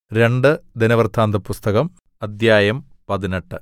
രണ്ട് ദിനവൃത്താന്തപുസ്തകം അദ്ധ്യായം പതിനെട്ട്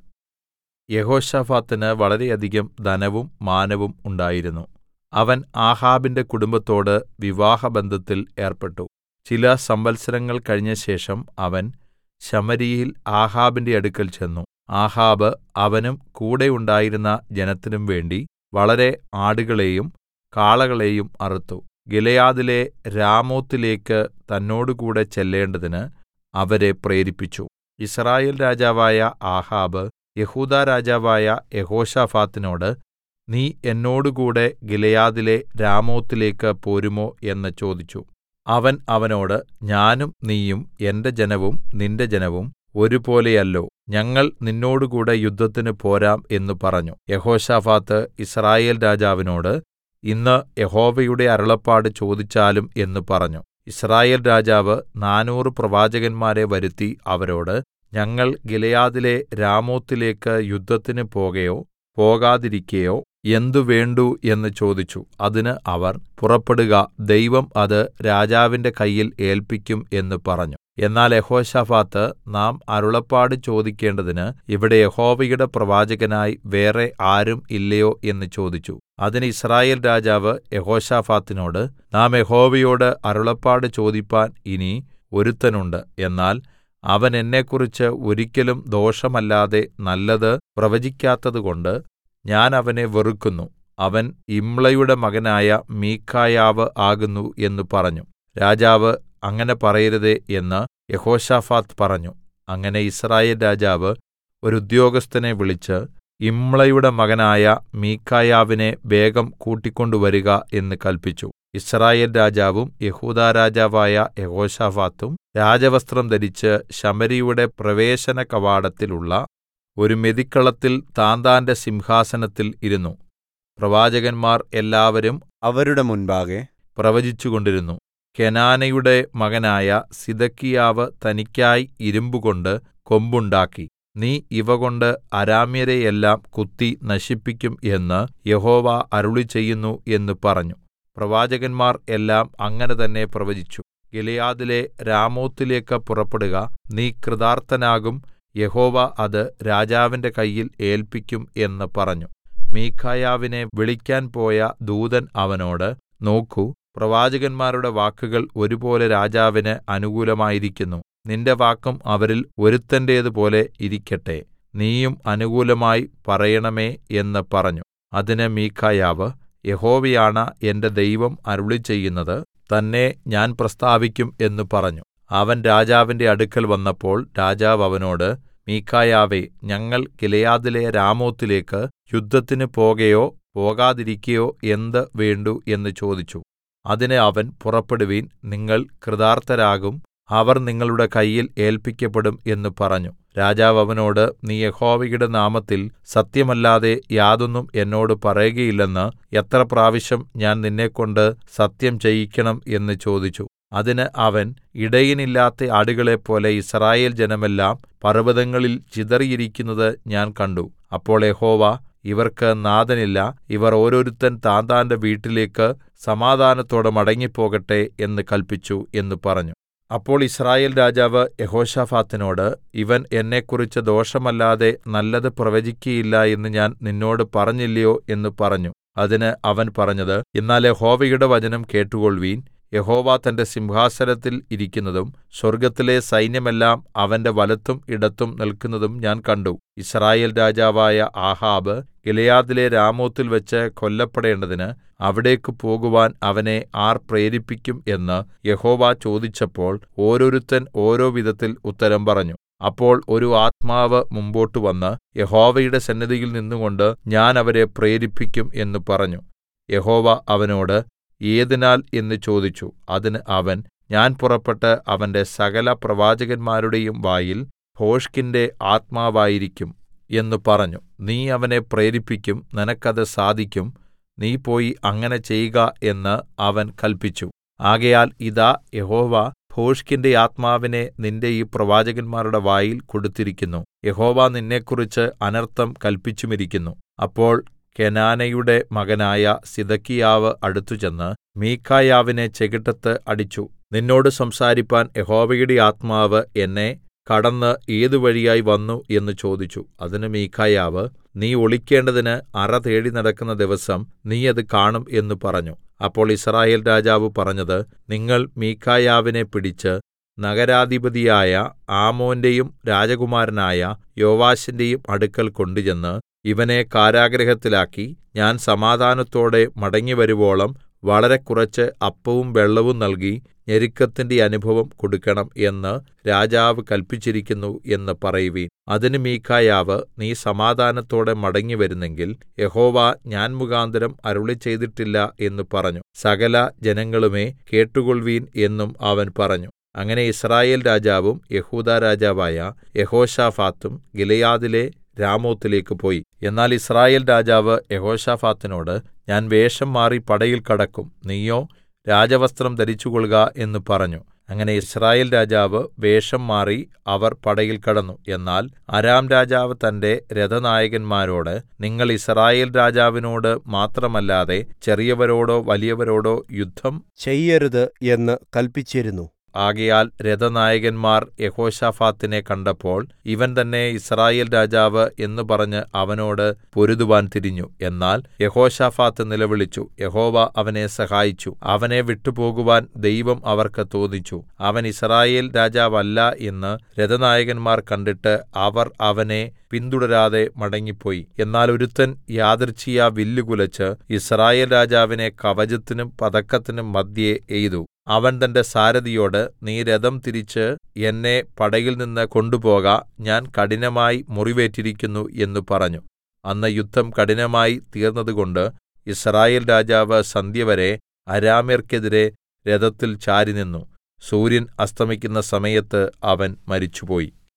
യെഹോശാഫാത്തിന് വളരെയധികം ധനവും മാനവും ഉണ്ടായിരുന്നു അവൻ ആഹാബിന്റെ കുടുംബത്തോട് വിവാഹബന്ധത്തിൽ ഏർപ്പെട്ടു ചില സംവത്സരങ്ങൾ കഴിഞ്ഞശേഷം അവൻ ശമര്യയിൽ ആഹാബിന്റെ അടുക്കൽ ചെന്നു ആഹാബ് അവനും കൂടെ ഉണ്ടായിരുന്ന ജനത്തിനും വേണ്ടി വളരെ ആടുകളെയും കാളകളെയും അറുത്തു ഗിലെയാദിലെ രാമോത്തിലേക്ക് തന്നോടുകൂടെ ചെല്ലേണ്ടതിന് അവരെ പ്രേരിപ്പിച്ചു യിസ്രായേൽ രാജാവായ ആഹാബ് യെഹൂദാ രാജാവായ യെഹോശാഫാത്തിനോട് നീ എന്നോടുകൂടെ ഗിലെയാദിലെ രാമോത്തിലേക്ക് പോരുമോ എന്ന് ചോദിച്ചു അവൻ അവനോട് ഞാനും നീയും എന്റെ ജനവും നിന്റെ ജനവും ഒരുപോലെയല്ലോ ഞങ്ങൾ നിന്നോടുകൂടെ യുദ്ധത്തിന് പോരാം എന്ന് പറഞ്ഞു യെഹോശാഫാത്ത് യിസ്രായേൽ രാജാവിനോട് ഇന്ന് യഹോവയുടെ അരുളപ്പാട് ചോദിച്ചാലും എന്ന് പറഞ്ഞു യിസ്രായേൽ രാജാവ് നാനൂറ് പ്രവാചകന്മാരെ വരുത്തി അവരോട് ഞങ്ങൾ ഗിലെയാദിലെ രാമോത്തിലേക്ക് യുദ്ധത്തിന് പോകയോ പോകാതിരിക്കയോ എന്ത് വേണ്ടു എന്ന് ചോദിച്ചു അതിന് അവർ പുറപ്പെടുക ദൈവം അത് രാജാവിന്റെ കയ്യിൽ ഏല്പിക്കും എന്ന് പറഞ്ഞു എന്നാൽ യെഹോശാഫാത്ത് നാം അരുളപ്പാട് ചോദിക്കേണ്ടതിന് ഇവിടെ യഹോവയുടെ പ്രവാചകനായി വേറെ ആരും ഇല്ലയോ എന്ന് ചോദിച്ചു അതിന് യിസ്രായേൽ രാജാവ് യെഹോശാഫാത്തിനോട് നാം യഹോവയോട് അരുളപ്പാട് ചോദിപ്പാൻ ഇനി ഒരുത്തനുണ്ട് എന്നാൽ അവൻ എന്നെക്കുറിച്ച് ഒരിക്കലും ദോഷമല്ലാതെ നല്ലത് പ്രവചിക്കാത്തതുകൊണ്ട് ഞാൻ അവനെ വെറുക്കുന്നു അവൻ ഇമ്ളയുടെ മകനായ മീഖായാവ് ആകുന്നു എന്ന് പറഞ്ഞു രാജാവ് അങ്ങനെ പറയരുതേ എന്ന് യെഹോശാഫാത്ത് പറഞ്ഞു അങ്ങനെ യിസ്രായേൽ രാജാവ് ഒരു ഉദ്യോഗസ്ഥനെ വിളിച്ച് ഇമ്ളയുടെ മകനായ മീഖായാവിനെ വേഗം കൂട്ടിക്കൊണ്ടുവരിക എന്ന് കല്പിച്ചു യിസ്രായേൽ രാജാവും യെഹൂദാ രാജാവായ യെഹോശാഫാത്തും രാജവസ്ത്രം ധരിച്ച് ശമര്യയുടെ പ്രവേശന കവാടത്തിലുള്ള ഒരു മെതിക്കളത്തിൽ താന്താന്റെ സിംഹാസനത്തിൽ ഇരുന്നു പ്രവാചകന്മാർ എല്ലാവരും അവരുടെ മുൻപാകെ പ്രവചിച്ചുകൊണ്ടിരുന്നു കെനാനയുടെ മകനായ സിദക്കിയാവ് തനിക്കായി ഇരുമ്പുകൊണ്ട് കൊമ്പുണ്ടാക്കി നീ ഇവകൊണ്ട് അരാമ്യരെയെല്ലാം കുത്തി നശിപ്പിക്കും എന്ന് യഹോവ അരുളിച്ചെയ്യുന്നു എന്ന് പറഞ്ഞു പ്രവാചകന്മാർ എല്ലാം അങ്ങനെ തന്നെ പ്രവചിച്ചു ഗിലെയാദിലെ രാമോത്തിലേക്ക് പുറപ്പെടുക നീ കൃതാർത്ഥനാകും യഹോവ അത് രാജാവിന്റെ കയ്യിൽ ഏല്പിക്കും എന്ന് പറഞ്ഞു മീഖായാവിനെ വിളിക്കാൻ പോയ ദൂതൻ അവനോട് നോക്കൂ പ്രവാചകന്മാരുടെ വാക്കുകൾ ഒരുപോലെ രാജാവിന് അനുകൂലമായിരിക്കുന്നു നിന്റെ വാക്കും അവരിൽ ഒരുത്തന്റേതുപോലെ ഇരിക്കട്ടെ നീയും അനുകൂലമായി പറയണമേ എന്ന് പറഞ്ഞു അതിന് മീഖായാവ് യഹോവയാണ എന്റെ ദൈവം അരുളിച്ചെയ്യുന്നത് തന്നെ ഞാൻ പ്രസ്താവിക്കും എന്ന് പറഞ്ഞു അവൻ രാജാവിന്റെ അടുക്കൽ വന്നപ്പോൾ രാജാവ് അവനോട് മീഖായാവേ ഞങ്ങൾ ഗിലെയാദിലെ രാമോത്തിലേക്ക് യുദ്ധത്തിന് പോകയോ പോകാതിരിക്കയോ എന്ത് വേണ്ടു എന്ന് ചോദിച്ചു അതിന് അവൻ പുറപ്പെടുവിൻ നിങ്ങൾ കൃതാർത്ഥരാകും അവർ നിങ്ങളുടെ കയ്യിൽ ഏല്പിക്കപ്പെടും എന്ന് പറഞ്ഞു രാജാവ് അവനോട് നീ യഹോവയുടെ നാമത്തിൽ സത്യമല്ലാതെ യാതൊന്നും എന്നോട് പറയുകയില്ലെന്ന് എത്ര പ്രാവശ്യം ഞാൻ നിന്നെക്കൊണ്ട് സത്യം ചെയ്യിക്കണം എന്ന് ചോദിച്ചു അതിന് അവൻ ഇടയനില്ലാത്ത ആടുകളെപ്പോലെ യിസ്രായേൽ ജനമെല്ലാം പർവ്വതങ്ങളിൽ ചിതറിയിരിക്കുന്നത് ഞാൻ കണ്ടു അപ്പോൾ യഹോവ ഇവർക്ക് നാഥനില്ല ഇവർ ഓരോരുത്തൻ താന്താന്റെ വീട്ടിലേക്ക് സമാധാനത്തോടെ മടങ്ങിപ്പോകട്ടെ എന്ന് കല്പിച്ചു എന്ന് പറഞ്ഞു അപ്പോൾ യിസ്രായേൽ രാജാവ് യഹോശാഫാത്തിനോട് ഇവൻ എന്നെക്കുറിച്ച് ദോഷമല്ലാതെ നല്ലത് പ്രവചിക്കയില്ല എന്ന് ഞാൻ നിന്നോട് പറഞ്ഞില്ലയോ എന്ന് പറഞ്ഞു അതിന് അവൻ പറഞ്ഞത് എന്നാൽ യഹോവയുടെ വചനം കേട്ടുകൊൾവീൻ യഹോവ തന്റെ സിംഹാസനത്തിൽ ഇരിക്കുന്നതും സ്വർഗ്ഗത്തിലെ സൈന്യമെല്ലാം അവന്റെ വലത്തും ഇടത്തും നിൽക്കുന്നതും ഞാൻ കണ്ടു യിസ്രായേൽ രാജാവായ ആഹാബ് ഗിലെയാദിലെ രാമോത്തിൽ വെച്ച് കൊല്ലപ്പെടേണ്ടതിന് അവിടേക്ക് പോകുവാൻ അവനെ ആർ പ്രേരിപ്പിക്കും എന്ന് യഹോവ ചോദിച്ചപ്പോൾ ഓരോരുത്തൻ ഓരോ വിധത്തിൽ ഉത്തരം പറഞ്ഞു അപ്പോൾ ഒരു ആത്മാവ് മുമ്പോട്ട് വന്ന് യഹോവയുടെ സന്നിധിയിൽ നിന്നുകൊണ്ട് ഞാൻ അവരെ പ്രേരിപ്പിക്കും എന്ന് പറഞ്ഞു യഹോവ അവനോട് ഏതിനാൽ എന്ന് ചോദിച്ചു അതിന് അവൻ ഞാൻ പുറപ്പെട്ട് അവന്റെ സകല പ്രവാചകന്മാരുടെയും വായിൽ ഭോഷ്കിന്റെ ആത്മാവായിരിക്കും എന്ന് പറഞ്ഞു നീ അവനെ പ്രേരിപ്പിക്കും നിനക്കത് സാധിക്കും നീ പോയി അങ്ങനെ ചെയ്ക എന്ന് അവൻ കല്പിച്ചു ആകയാൽ ഇതാ യഹോവ ഭോഷ്കിന്റെ ആത്മാവിനെ നിന്റെ ഈ പ്രവാചകന്മാരുടെ വായിൽ കൊടുത്തിരിക്കുന്നു യഹോവ നിന്നെക്കുറിച്ച് അനർത്ഥം കല്പിച്ചുമിരിക്കുന്നു അപ്പോൾ കെനാനയുടെ മകനായ സിദക്കിയാവ് അടുത്തുചെന്ന് മീഖായാവിനെ ചെകിട്ടത്ത് അടിച്ചു നിന്നോട് സംസാരിപ്പാൻ യഹോവയുടെ ആത്മാവ് എന്നെ കടന്ന് ഏതു വഴിയായി വന്നു എന്ന് ചോദിച്ചു അതിന് മീഖായാവ് നീ ഒളിക്കേണ്ടതിന് അറ തേടി നടക്കുന്ന ദിവസം നീ അത് കാണും എന്ന് പറഞ്ഞു അപ്പോൾ യിസ്രായേൽ രാജാവ് പറഞ്ഞത് നിങ്ങൾ മീഖായാവിനെ പിടിച്ച് നഗരാധിപതിയായ ആമോന്റെയും രാജകുമാരനായ യോവാശിന്റെയും അടുക്കൽ കൊണ്ടുചെന്ന് ഇവനെ കാരാഗൃഹത്തിലാക്കി ഞാൻ സമാധാനത്തോടെ മടങ്ങിവരുവോളം വളരെ കുറച്ച് അപ്പവും വെള്ളവും നൽകി ഞെരുക്കത്തിന്റെ അനുഭവം കൊടുക്കണം എന്ന് രാജാവ് കല്പിച്ചിരിക്കുന്നു എന്ന് പറയുവിൻ അതിന് മീഖായാവ് നീ സമാധാനത്തോടെ മടങ്ങിവരുന്നെങ്കിൽ യഹോവ ഞാൻ മുഖാന്തരം അരുളിച്ചെയ്തിട്ടില്ല എന്ന് പറഞ്ഞു സകല ജനങ്ങളുമേ കേട്ടുകൊൾവീൻ എന്നും അവൻ പറഞ്ഞു അങ്ങനെ യിസ്രായേൽ രാജാവും യെഹൂദാ രാജാവായ യെഹോശാഫാത്തും ഗിലെയാദിലെ രാമോത്തിലേക്ക് പോയി എന്നാൽ യിസ്രായേൽ രാജാവ് യെഹോശാഫാത്തിനോട് ഞാൻ വേഷം മാറി പടയിൽ കടക്കും നീയോ രാജവസ്ത്രം ധരിച്ചുകൊൾക എന്ന് പറഞ്ഞു അങ്ങനെ യിസ്രായേൽ രാജാവ് വേഷം മാറി അവർ പടയിൽ കടന്നു എന്നാൽ അരാം രാജാവ് തന്റെ രഥനായകന്മാരോട് നിങ്ങൾ യിസ്രായേൽ രാജാവിനോട് മാത്രമല്ലാതെ ചെറിയവരോടോ വലിയവരോടോ യുദ്ധം ചെയ്യരുത് എന്ന് കല്പിച്ചിരുന്നു ആകയാൽ രഥനായകന്മാർ യഹോശാഫാത്തിനെ കണ്ടപ്പോൾ ഇവൻ തന്നെ യിസ്രായേൽ രാജാവ് എന്ന് പറഞ്ഞ് അവനോട് പൊരുതുവാൻ തിരിഞ്ഞു എന്നാൽ യഹോശാഫാത്ത് നിലവിളിച്ചു യഹോവ അവനെ സഹായിച്ചു അവനെ വിട്ടുപോകുവാൻ ദൈവം അവർക്ക് തോന്നിച്ചു അവൻ യിസ്രായേൽ രാജാവല്ല എന്ന് രഥനായകന്മാർ കണ്ടിട്ട് അവർ അവനെ പിന്തുടരാതെ മടങ്ങിപ്പോയി എന്നാൽ ഒരുത്തൻ യാദൃച്ഛിയാ വില്ല് കുലച്ച് യിസ്രായേൽ രാജാവിനെ കവചത്തിനും പതക്കത്തിനും മദ്ധ്യേ എയ്തു അവൻ തന്റെ സാരഥിയോട് നീ രഥം തിരിച്ച് എന്നെ പടയിൽ നിന്ന് കൊണ്ടുപോക ഞാൻ കഠിനമായി മുറിവേറ്റിരിക്കുന്നു എന്ന് പറഞ്ഞു അന്ന് യുദ്ധം കഠിനമായി തീർന്നതുകൊണ്ട് യിസ്രായേൽ രാജാവ് സന്ധ്യവരെ അരാമ്യർക്കെതിരെ രഥത്തിൽ ചാരിനിന്നു സൂര്യൻ അസ്തമിക്കുന്ന സമയത്ത് അവൻ മരിച്ചുപോയി